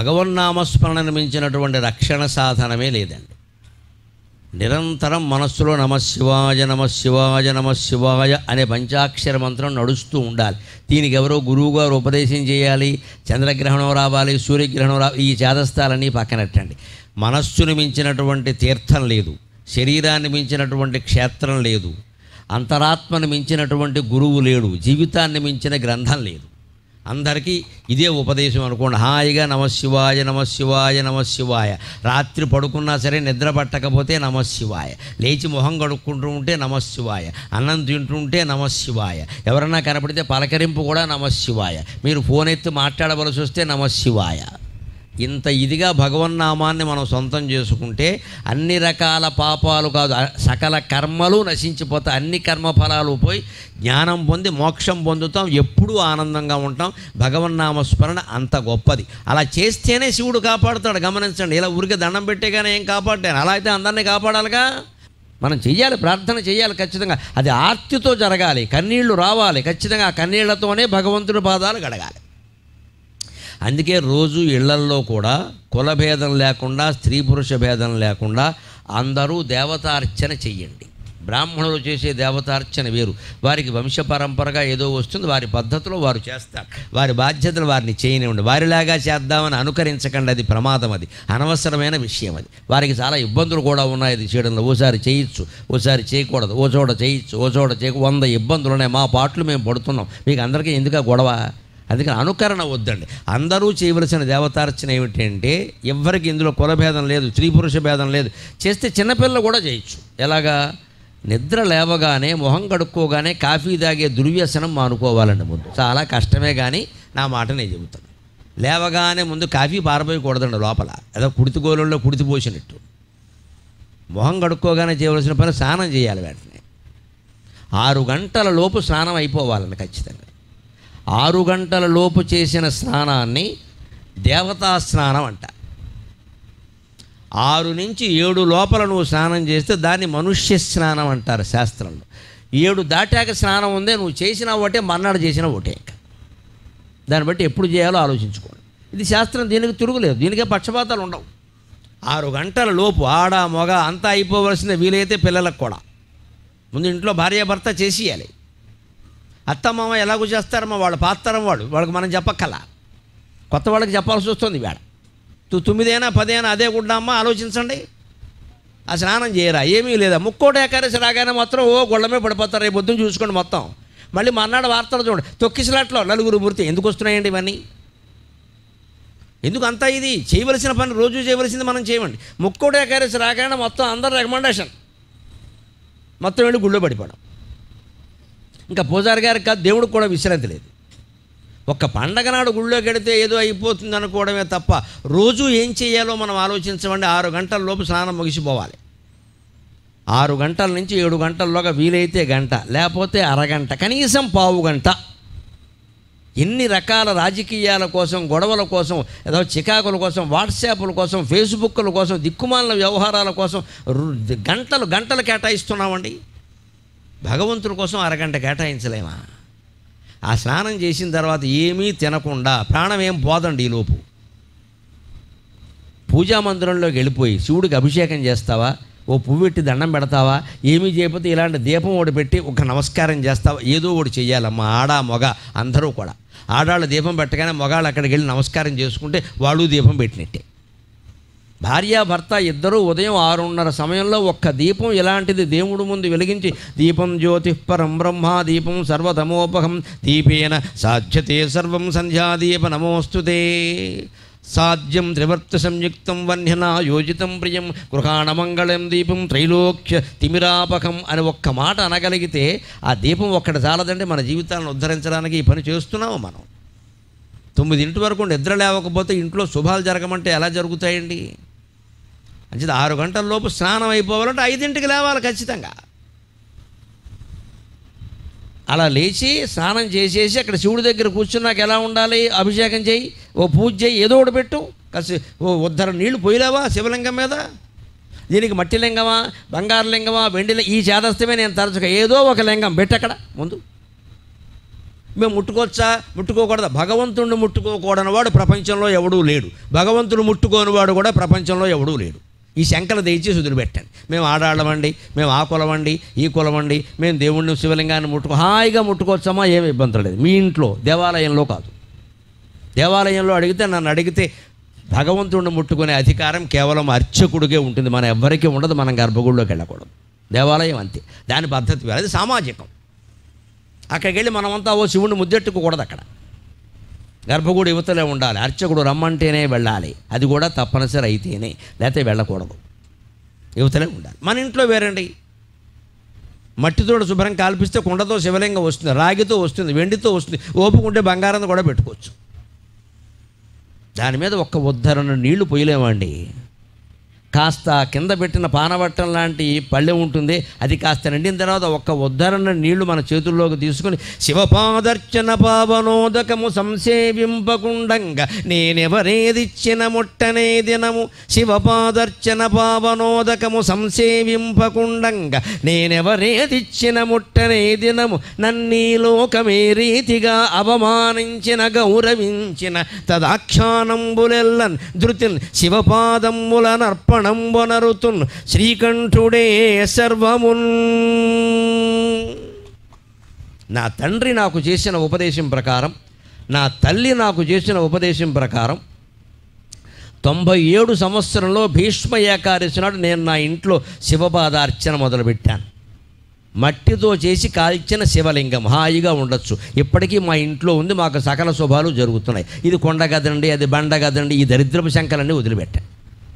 భగవన్నామస్మరణను మించినటువంటి రక్షణ సాధనమే లేదండి నిరంతరం మనస్సులో నమశివాయ నమశివాయ నమశివాయ అనే పంచాక్షర మంత్రం నడుస్తూ ఉండాలి దీనికి ఎవరో గురువు గారు ఉపదేశం చేయాలి చంద్రగ్రహణం రావాలి సూర్యగ్రహణం రా ఈ చేదస్థాలన్నీ పక్కనట్టండి మనస్సును మించినటువంటి తీర్థం లేదు శరీరాన్ని మించినటువంటి క్షేత్రం లేదు అంతరాత్మను మించినటువంటి గురువు లేడు జీవితాన్ని మించిన గ్రంథం లేదు అందరికీ ఇదే ఉపదేశం అనుకోండి హాయిగా నమశివాయ నమశివాయ నమశివాయ రాత్రి పడుకున్నా సరే నిద్ర పట్టకపోతే నమశివాయ లేచి మొహం కడుక్కుంటూ ఉంటే నమశివాయ అన్నం తింటుంటే నమశివాయ ఎవరన్నా కనపడితే పలకరింపు కూడా నమశివాయ మీరు ఫోన్ ఎత్తి మాట్లాడవలసి వస్తే నమశివాయ ఇంత ఇదిగా భగవన్నామాన్ని మనం సొంతం చేసుకుంటే అన్ని రకాల పాపాలు కాదు అ- సకల కర్మలు నశించిపోతాయి అన్ని కర్మఫలాలు పోయి జ్ఞానం పొంది మోక్షం పొందుతాం ఎప్పుడూ ఆనందంగా ఉంటాం భగవన్నామ స్మరణ అంత గొప్పది అలా చేస్తేనే శివుడు కాపాడుతాడు గమనించండి ఇలా ఊరికే దండం పెట్టేగానే ఏం కాపాడాను అలా అయితే అందరినీ కాపాడాలిగా మనం చెయ్యాలి ప్రార్థన చేయాలి ఖచ్చితంగా అది ఆర్తితో జరగాలి కన్నీళ్లు రావాలి ఖచ్చితంగా ఆ కన్నీళ్లతోనే భగవంతుడి పాదాలు గడగాలి అందుకే రోజు ఇళ్లల్లో కూడా కుల భేదం లేకుండా స్త్రీ పురుష భేదం లేకుండా అందరూ దేవతార్చన చెయ్యండి బ్రాహ్మణులు చేసే దేవతార్చన వేరు వారికి వంశ పరంపరగా ఏదో వస్తుంది వారి పద్ధతిలో వారు చేస్తారు వారి బాధ్యతలు వారిని చేయనివ్వండి వారిలాగా చేద్దామని అనుకరించకండి అది ప్రమాదం అది అనవసరమైన విషయం అది వారికి చాలా ఇబ్బందులు కూడా ఉన్నాయి అది చేయడంలో ఓసారి చేయొచ్చు ఓసారి చేయకూడదు ఓ చోట చేయొచ్చు ఓ చోట చేయకు వంద ఇబ్బందులు ఉన్నాయి మా పాటలు మేము పడుతున్నాం మీకు అందరికీ ఎందుకు ఆ గొడవ అందుకని అనుకరణ వద్దండి అందరూ చేయవలసిన దేవతార్చన ఏమిటంటే ఎవ్వరికి ఇందులో కులభేదం లేదు స్త్రీ పురుష భేదం లేదు చేస్తే చిన్నపిల్లలు కూడా చేయొచ్చు ఎలాగా నిద్ర లేవగానే మొహం కడుక్కోగానే కాఫీ తాగే దుర్వ్యసనం మానుకోవాలండి ముందు చాలా కష్టమే కానీ నా మాట నేను చెబుతాను లేవగానే ముందు కాఫీ పారబోయకూడదండి లోపల ఏదో కుడితి గోళంలో కుడితి పోసినట్టు మొహం కడుక్కోగానే చేయవలసిన పని స్నానం చేయాలి వెంటనే ఆరు గంటల లోపు స్నానం అయిపోవాలండి ఖచ్చితంగా ఆరు గంటల లోపు చేసిన స్నానాన్ని దేవతా స్నానం అంట ఆరు నుంచి ఏడు లోపల నువ్వు స్నానం చేస్తే దాన్ని మనుష్య స్నానం అంటారు శాస్త్రంలో ఏడు దాటాక స్నానం ఉందే నువ్వు చేసిన ఒకటే మన్నాడు చేసిన ఒకటే ఇంకా దాన్ని బట్టి ఎప్పుడు చేయాలో ఆలోచించుకోండి ఇది శాస్త్రం దీనికి తిరుగులేదు దీనికే పక్షపాతాలు ఉండవు ఆరు గంటల లోపు ఆడ మొగ అంతా అయిపోవలసిన వీలైతే పిల్లలకు కూడా ముందు ఇంట్లో భార్యాభర్త చేసేయాలి అత్తమామ ఎలాగో చేస్తారమ్మా వాళ్ళ పాత్తరం వాడు వాళ్ళకి మనం చెప్పక్కల కొత్త వాళ్ళకి చెప్పాల్సి వస్తుంది వేడ తు తొమ్మిదైనా పదేనా అదే కూడా అమ్మ ఆలోచించండి ఆ స్నానం చేయరా ఏమీ లేదా ముక్కోటి ఏకాదశి రాగానే మాత్రం ఓ గొళ్ళమే పడిపోతారు రేపు పొద్దున్న చూసుకోండి మొత్తం మళ్ళీ మర్నాడు వార్తలు చూడండి తొక్కిసలాట్లో నలుగురు మూర్తి ఎందుకు వస్తున్నాయండి ఇవన్నీ ఎందుకు అంతా ఇది చేయవలసిన పని రోజు చేయవలసింది మనం చేయమండి ముక్కోటి ఏకాదశి రాగానే మొత్తం అందరు రికమెండేషన్ మొత్తం వెళ్ళి గుళ్ళో పడిపోవడం ఇంకా పూజారి గారికి కాదు దేవుడికి కూడా విశ్రాంతి లేదు ఒక్క పండగ నాడు గుళ్ళో గడితే ఏదో అయిపోతుంది అనుకోవడమే తప్ప రోజు ఏం చేయాలో మనం ఆలోచించమండి ఆరు గంటల లోపు స్నానం ముగిసిపోవాలి ఆరు గంటల నుంచి ఏడు గంటల్లోగా వీలైతే గంట లేకపోతే అరగంట కనీసం పావు గంట ఎన్ని రకాల రాజకీయాల కోసం గొడవల కోసం ఏదో చికాకుల కోసం వాట్సాప్ల కోసం ఫేస్బుక్ల కోసం దిక్కుమాలిన వ్యవహారాల కోసం రు- గంటలు గంటలు కేటాయిస్తున్నామండి భగవంతుడి కోసం అరగంట కేటాయించలేమా ఆ స్నానం చేసిన తర్వాత ఏమీ తినకుండా ప్రాణం ఏం పోదండి ఈలోపు పూజా మందిరంలోకి వెళ్ళిపోయి శివుడికి అభిషేకం చేస్తావా ఓ పువ్వు పెట్టి దండం పెడతావా ఏమీ చేయకపోతే ఇలాంటి దీపం ఒకటి పెట్టి ఒక నమస్కారం చేస్తావా ఏదో ఒకటి చెయ్యాలమ్మా ఆడ మొగ అందరూ కూడా ఆడాళ్ళు దీపం పెట్టగానే మొగాళ్ళు అక్కడికి వెళ్ళి నమస్కారం చేసుకుంటే వాళ్ళు దీపం పెట్టినట్టే భార్య భర్త ఇద్దరూ ఉదయం ఆరున్నర సమయంలో ఒక్క దీపం ఇలాంటిది దేవుడు ముందు వెలిగించి దీపం జ్యోతి పరం బ్రహ్మ దీపం సర్వతమోపహం దీపేన సాధ్యతే సర్వం సంధ్యాదీప నమోస్తుతే సాధ్యం త్రివర్త సంయుక్తం వన్యనా యోజితం ప్రియం గృహాణమంగళం దీపం త్రైలోక్య తిమిరాపకం అని ఒక్క మాట అనగలిగితే ఆ దీపం ఒక్కటి చాలదంటే మన జీవితాలను ఉద్ధరించడానికి ఈ పని చేస్తున్నాము మనం తొమ్మిదింటి వరకు నిద్ర లేవకపోతే ఇంట్లో శుభాలు జరగమంటే ఎలా జరుగుతాయండి అంచేది ఆరు గంటల లోపు స్నానం అయిపోవాలంటే ఐదింటికి లేవాలి ఖచ్చితంగా అలా లేచి స్నానం చేసేసి అక్కడ శివుడి దగ్గర కూర్చున్నాక ఎలా ఉండాలి అభిషేకం చేయి ఓ పూజ చేయి ఏదో ఒకటి పెట్టు కాసి ఓ ఉద్దర నీళ్లు పోయలేవా శివలింగం మీద దీనికి మట్టి లింగమా బంగారు లింగమా వెండి లింగం ఈ చేదస్తమే నేను తరచుగా ఏదో ఒక లింగం పెట్టక్కడ ముందు మేము ముట్టుకోవచ్చా ముట్టుకోకూడదా భగవంతుడిని ముట్టుకోకూడని వాడు ప్రపంచంలో ఎవడూ లేడు భగవంతుడు ముట్టుకోని వాడు కూడా ప్రపంచంలో ఎవడూ లేడు ఈ శంకలు దయచేసి వదిలిపెట్టండి మేము ఆడాళ్ళమండి మేము ఆ కులమండి ఈ కులమండి మేము దేవుణ్ణి శివలింగాన్ని ముట్టుకో హాయిగా ముట్టుకోవచ్చమా ఏమి ఇబ్బంది లేదు మీ ఇంట్లో దేవాలయంలో కాదు దేవాలయంలో అడిగితే నన్ను అడిగితే భగవంతుడిని ముట్టుకునే అధికారం కేవలం అర్చకుడికే ఉంటుంది మన ఎవ్వరికీ ఉండదు మనం గర్భగుడిలోకి వెళ్ళకూడదు దేవాలయం అంతే దాని పద్ధతి వేరే అది సామాజికం అక్కడికి వెళ్ళి మనమంతా ఓ శివుడిని ముద్దెట్టుకోకూడదు అక్కడ గర్భగుడి యువతలే ఉండాలి అర్చకుడు రమ్మంటేనే వెళ్ళాలి అది కూడా తప్పనిసరి అయితేనే లేకపోతే వెళ్ళకూడదు యువతలే ఉండాలి మన ఇంట్లో వేరండి మట్టితో శుభ్రం కాల్పిస్తే కుండతో శివలింగం వస్తుంది రాగితో వస్తుంది వెండితో వస్తుంది ఓపుకుంటే బంగారం కూడా పెట్టుకోవచ్చు దాని మీద ఒక్క ఉద్ధరణ నీళ్లు పోయలేమండి కాస్త కింద పెట్టిన పానవట్టం లాంటి పళ్ళె ఉంటుంది అది కాస్త నిండిన తర్వాత ఒక్క ఉద్ధరణ నీళ్లు మన చేతుల్లోకి తీసుకుని శివపాదర్చన పావనోదకము సంసేవింపకుండంగా నేనెవరేదిచ్చిన ముట్టనే దినము శివపాదర్చన పావనోదకము సంసేవింపకుండంగా నేనెవరేదిచ్చిన ముట్టనే దినము నన్నీ లోకమే రీతిగా అవమానించిన గౌరవించిన తదాఖ్యానంబులెల్లన్ ధృతిన్ శివపాదముల నర్పణంబునరుతున్ శ్రీకంఠుడే సర్వమున్ నా తండ్రి నాకు చేసిన ఉపదేశం ప్రకారం నా తల్లి నాకు చేసిన ఉపదేశం ప్రకారం తొంభై ఏడు సంవత్సరంలో భీష్మ ఏకాదశి నాడు నేను నా ఇంట్లో శివపాదార్చన మొదలుపెట్టాను మట్టితో చేసి కాల్చిన శివలింగం హాయిగా ఉండొచ్చు ఇప్పటికీ మా ఇంట్లో ఉంది మాకు సకల శుభాలు జరుగుతున్నాయి ఇది కొండ గదండి అది బండ గదండి ఈ దరిద్రపు శంకలన్నీ వదిలిపెట్టాను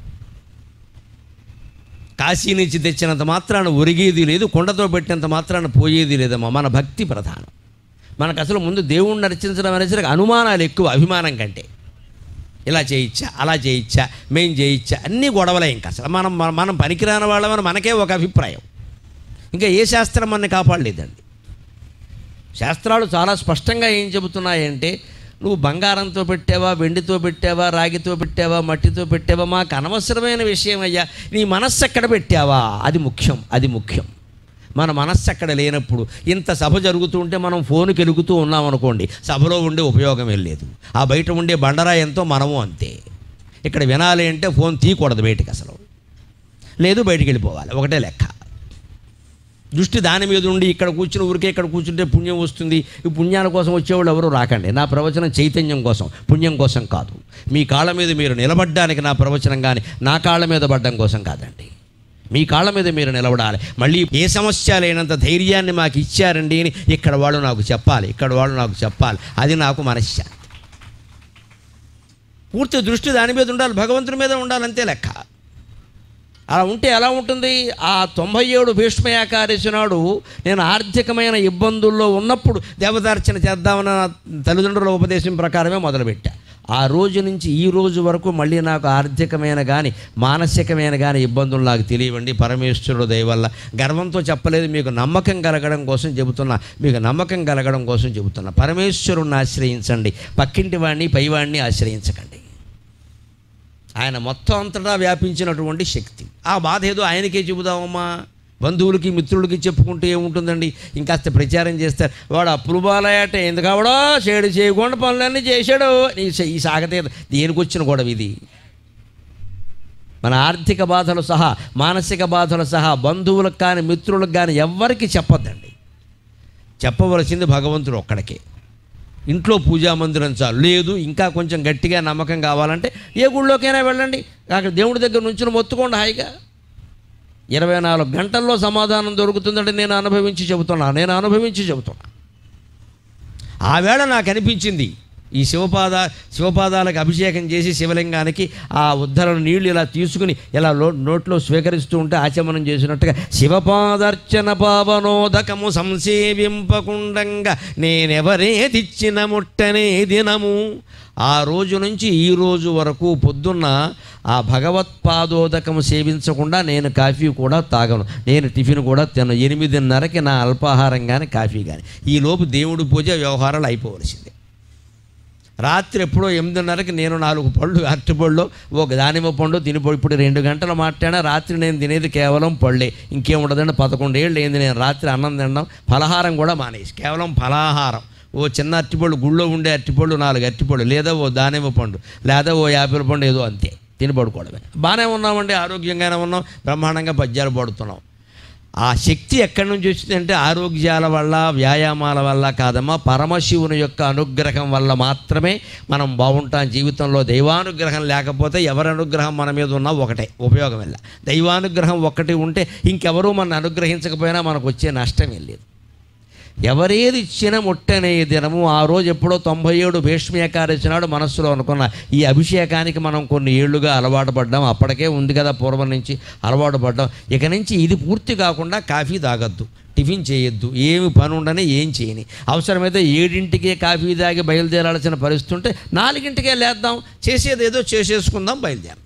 కాశీ నుంచి తెచ్చినంత మాత్రాన ఒరిగేది లేదు కొండతో పెట్టినంత మాత్రాన పోయేది లేదమ్మా మన భక్తి ప్రధానం మనకు అసలు ముందు దేవుణ్ణి నర్చించడం అనేసరికి అనుమానాలు ఎక్కువ అభిమానం కంటే ఇలా చేయించా అలా చేయించా మేం చేయించా అన్నీ గొడవలే ఇంకా అసలు మనం మన- మనం పనికిరాని వాళ్ళమని మనకే ఒక అభిప్రాయం ఇంకా ఏ శాస్త్రం మనని కాపాడలేదండి శాస్త్రాలు చాలా స్పష్టంగా ఏం చెబుతున్నాయంటే నువ్వు బంగారంతో పెట్టావా వెండితో పెట్టావా రాగితో పెట్టావా మట్టితో పెట్టావా మాకు అనవసరమైన విషయం అయ్యా నీ మనస్సు ఎక్కడ పెట్టావా అది ముఖ్యం అది ముఖ్యం మన మనస్సు అక్కడ లేనప్పుడు ఇంత సభ జరుగుతూ ఉంటే మనం ఫోన్కి ఎలుగుతూ ఉన్నాం అనుకోండి సభలో ఉండే ఉపయోగం ఏం లేదు ఆ బయట ఉండే బండరా ఎంతో మనము అంతే ఇక్కడ వినాలి అంటే ఫోన్ తీయకూడదు బయటికి అసలు లేదు బయటికి వెళ్ళిపోవాలి ఒకటే లెక్క దృష్టి దాని మీద ఉండి ఇక్కడ కూర్చుని ఊరికే ఇక్కడ కూర్చుంటే పుణ్యం వస్తుంది ఈ పుణ్యాల కోసం వచ్చేవాళ్ళు ఎవరు రాకండి నా ప్రవచనం చైతన్యం కోసం పుణ్యం కోసం కాదు మీ కాళ్ళ మీద మీరు నిలబడ్డానికి నా ప్రవచనం కానీ నా కాళ్ళ మీద పడ్డం కోసం కాదండి మీ కాళ్ళ మీద మీరు నిలబడాలి మళ్ళీ ఏ సమస్య లేనంత ధైర్యాన్ని మాకు ఇచ్చారండి అని ఇక్కడ వాళ్ళు నాకు చెప్పాలి ఇక్కడ వాళ్ళు నాకు చెప్పాలి అది నాకు మనశ్శాంతి పూర్తి దృష్టి దాని మీద ఉండాలి భగవంతుని మీద ఉండాలి అంతే లెక్క అలా ఉంటే ఎలా ఉంటుంది ఆ తొంభై ఏడు భీష్మ ఏకాదశి నాడు నేను ఆర్థికమైన ఇబ్బందుల్లో ఉన్నప్పుడు దేవతార్చన చేద్దామన్న నా తల్లిదండ్రుల ఉపదేశం ప్రకారమే మొదలుపెట్టా ఆ రోజు నుంచి ఈ రోజు వరకు మళ్ళీ నాకు ఆర్థికమైన కానీ మానసికమైన కానీ ఇబ్బందులు నాకు తెలియవండి పరమేశ్వరుడు దయ వల్ల గర్వంతో చెప్పలేదు మీకు నమ్మకం కలగడం కోసం చెబుతున్నా మీకు నమ్మకం కలగడం కోసం చెబుతున్నా పరమేశ్వరుణ్ణి ఆశ్రయించండి పక్కింటి వాడిని పైవాడిని ఆశ్రయించకండి ఆయన మొత్తం అంతటా వ్యాపించినటువంటి శక్తి ఆ బాధ ఏదో ఆయనకే చెబుదామమ్మా బంధువులకి మిత్రులకి చెప్పుకుంటే ఏముంటుందండి ఇంకాస్త ప్రచారం చేస్తారు వాడు అప్పులు బాలయాట ఎందుకు అవడో చేడు చేయకుండా పనులన్నీ చేశాడు ఈ స- ఈ సాగతే దేనికి వచ్చిన గొడవ ఇది మన ఆర్థిక బాధలు సహా మానసిక బాధలు సహా బంధువులకు కానీ మిత్రులకు కానీ ఎవ్వరికి చెప్పొద్దండి చెప్పవలసింది భగవంతుడు ఒక్కడికే ఇంట్లో పూజా మందిరం చాలు లేదు ఇంకా కొంచెం గట్టిగా నమ్మకం కావాలంటే ఏ గుళ్ళోకైనా వెళ్ళండి అక్కడ దేవుడి దగ్గర నుంచి మొత్తుకోండి హాయిగా ఇరవై నాలుగు గంటల్లో సమాధానం దొరుకుతుందంటే నేను అనుభవించి చెబుతున్నా నేను అనుభవించి చెబుతున్నా ఆ వేళ నాకు అనిపించింది ఈ శివపాద శివపాదాలకు అభిషేకం చేసి శివలింగానికి ఆ ఉద్ధరణ నీళ్లు ఇలా తీసుకుని ఇలా లో నోట్లో స్వీకరిస్తూ ఉంటే ఆచమనం చేసినట్టుగా శివపాదర్చన పావనోదకము సంసేవింపకుండంగా నేనెవరేదిచ్చిన ముట్టనే దినము ఆ రోజు నుంచి ఈ రోజు వరకు పొద్దున్న ఆ భగవత్పాదోదకము సేవించకుండా నేను కాఫీ కూడా తాగను నేను టిఫిన్ కూడా తినను ఎనిమిదిన్నరకి నా అల్పాహారం కానీ కాఫీ కానీ ఈలోపు దేవుడి పూజ వ్యవహారాలు అయిపోవలసిందే రాత్రి ఎప్పుడో ఎనిమిదిన్నరకి నేను నాలుగు పళ్ళు అరటిపళ్ళు ఒక దానిమ్మ పండు తినిపో ఇప్పుడు రెండు గంటలు మాట్లాడినా రాత్రి నేను తినేది కేవలం పళ్ళే ఇంకేం ఉండదండి పదకొండేళ్ళు ఏంది నేను రాత్రి అన్నం తినడం ఫలహారం కూడా మానేసి కేవలం ఫలాహారం ఓ చిన్న అరటిపళ్ళు గుళ్ళో ఉండే అరటిపళ్ళు నాలుగు అరటిపళ్ళు లేదా ఓ దానిమ్మ పండు లేదా ఓ యాపిల్ పండు ఏదో అంతే తిని పడుకోవడమే బాగానే ఉన్నామండి ఆరోగ్యంగానే ఉన్నాం బ్రహ్మాండంగా పద్యాలు పడుతున్నాం ఆ శక్తి ఎక్కడి నుంచి వచ్చిందంటే ఆరోగ్యాల వల్ల వ్యాయామాల వల్ల కాదమ్మా పరమశివుని యొక్క అనుగ్రహం వల్ల మాత్రమే మనం బాగుంటాం జీవితంలో దైవానుగ్రహం లేకపోతే ఎవరి అనుగ్రహం మన మీద ఉన్నా ఒకటే ఉపయోగం వెళ్ళ దైవానుగ్రహం ఒక్కటి ఉంటే ఇంకెవరూ మన అనుగ్రహించకపోయినా మనకు వచ్చే నష్టం లేదు ఎవరేది ఇచ్చిన ముట్టనే దినము ఆ రోజు ఎప్పుడో తొంభై ఏడు భీష్మేకాదశి నాడు మనస్సులో అనుకున్న ఈ అభిషేకానికి మనం కొన్ని ఏళ్ళుగా అలవాటు పడ్డాం అప్పటికే ఉంది కదా పూర్వం నుంచి అలవాటు పడ్డాం ఇక నుంచి ఇది పూర్తి కాకుండా కాఫీ తాగొద్దు టిఫిన్ చేయొద్దు ఏమి పని ఉండని ఏం చేయని అవసరమైతే ఏడింటికే కాఫీ తాగి బయలుదేరాల్సిన పరిస్థితి ఉంటే నాలుగింటికే లేద్దాం చేసేది ఏదో చేసేసుకుందాం బయలుదేరాం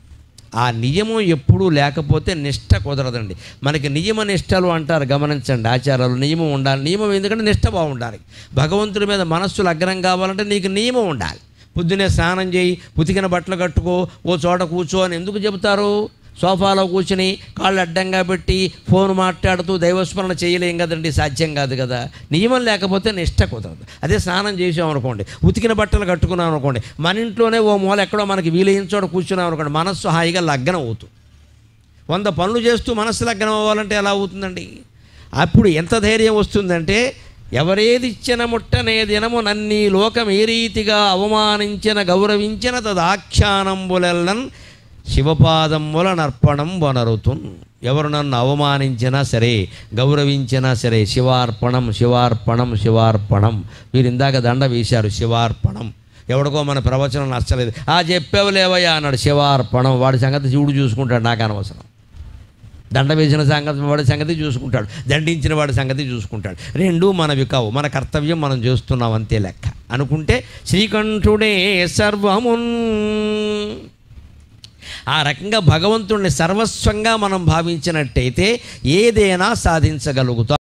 ఆ నియమం ఎప్పుడూ లేకపోతే నిష్ట కుదరదండి మనకి నియమ నిష్టలు అంటారు గమనించండి ఆచారాలు నియమం ఉండాలి నియమం ఎందుకంటే నిష్ట బాగుండాలి భగవంతుడి మీద మనస్సు లగ్నం కావాలంటే నీకు నియమం ఉండాలి పొద్దునే స్నానం చేయి ఉతికిన బట్టలు కట్టుకో ఓ చోట కూర్చో అని ఎందుకు చెబుతారు సోఫాలో కూర్చుని కాళ్ళు అడ్డంగా పెట్టి ఫోన్ మాట్లాడుతూ దైవస్మరణ చేయలేం కదండి సాధ్యం కాదు కదా నియమం లేకపోతే నిష్ట కుదరదు అదే స్నానం చేసాం అనుకోండి ఉతికిన బట్టలు కట్టుకున్నాం అనుకోండి మన ఇంట్లోనే ఓ మూల ఎక్కడో మనకి వీలైన చోట కూర్చున్నాం అనుకోండి మనస్సు హాయిగా లగ్నం అవుతుంది వంద పనులు చేస్తూ మనస్సు లగ్నం అవ్వాలంటే ఎలా అవుతుందండి అప్పుడు ఎంత ధైర్యం వస్తుందంటే ఎవరేది ఇచ్చిన ముట్టనే దినము నన్ని లోకం ఏ రీతిగా అవమానించిన గౌరవించిన తదాఖ్యానంబులెల్లన్ శివపాదముల నర్పణం వనరుతున్ ఎవరు నన్ను అవమానించినా సరే గౌరవించినా సరే శివార్పణం శివార్పణం శివార్పణం మీరు ఇందాక దండ వేశారు శివార్పణం ఎవడికో మన ప్రవచనం నచ్చలేదు ఆ చెప్పేవలేవయ్యా అన్నాడు శివార్పణం వాడి సంగతి శివుడు చూసుకుంటాడు నాకు అనవసరం దండ వేసిన సంగతి వాడి సంగతి చూసుకుంటాడు దండించిన వాడి సంగతి చూసుకుంటాడు రెండు మనవి కావు మన కర్తవ్యం మనం చేస్తున్నాం అంతే లెక్క అనుకుంటే శ్రీకంఠుడే సర్వమున్ ఆ రకంగా భగవంతుడిని సర్వస్వంగా మనం భావించినట్టయితే ఏదైనా సాధించగలుగుతాం